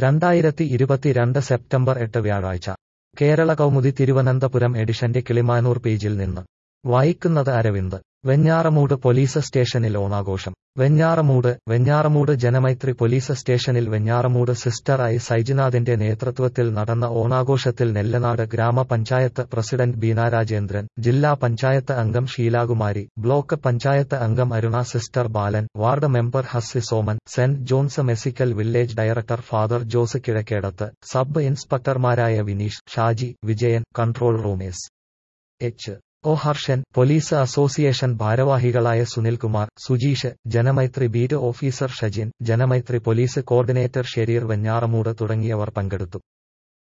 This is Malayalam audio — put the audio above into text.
രണ്ടായിരത്തി ഇരുപത്തിരണ്ട് സെപ്റ്റംബർ എട്ട് വ്യാഴാഴ്ച കേരള കൗമുദി തിരുവനന്തപുരം എഡിഷന്റെ കിളിമാനൂർ പേജിൽ നിന്ന് വായിക്കുന്നത് അരവിന്ദ് വെഞ്ഞാറമൂട് പോലീസ് സ്റ്റേഷനിൽ ഓണാഘോഷം വെഞ്ഞാറമൂട് വെഞ്ഞാറമൂട് ജനമൈത്രി പോലീസ് സ്റ്റേഷനിൽ വെഞ്ഞാറമൂട് സിസ്റ്റർ ഐ സൈജുനാഥിന്റെ നേതൃത്വത്തിൽ നടന്ന ഓണാഘോഷത്തിൽ നെല്ലനാട് ഗ്രാമപഞ്ചായത്ത് പ്രസിഡന്റ് ബീന രാജേന്ദ്രൻ ജില്ലാ പഞ്ചായത്ത് അംഗം ഷീലാകുമാരി ബ്ലോക്ക് പഞ്ചായത്ത് അംഗം Aruna sister Balan ward member Hassi Soman Saint John's Medical Village director father Jose Kizhakkedath sub ഇൻസ്പെക്ടർമാരായ Vineesh Shaji Vijayan control room S H O Harshan police association ഭാരവാഹികളായ Sunilkumar Sujeesh Janamaithri beat officer Shajin Janamaithri police coordinator Shareer Venjaramoodu തുടങ്ങിയവർ പങ്കെടുത്തു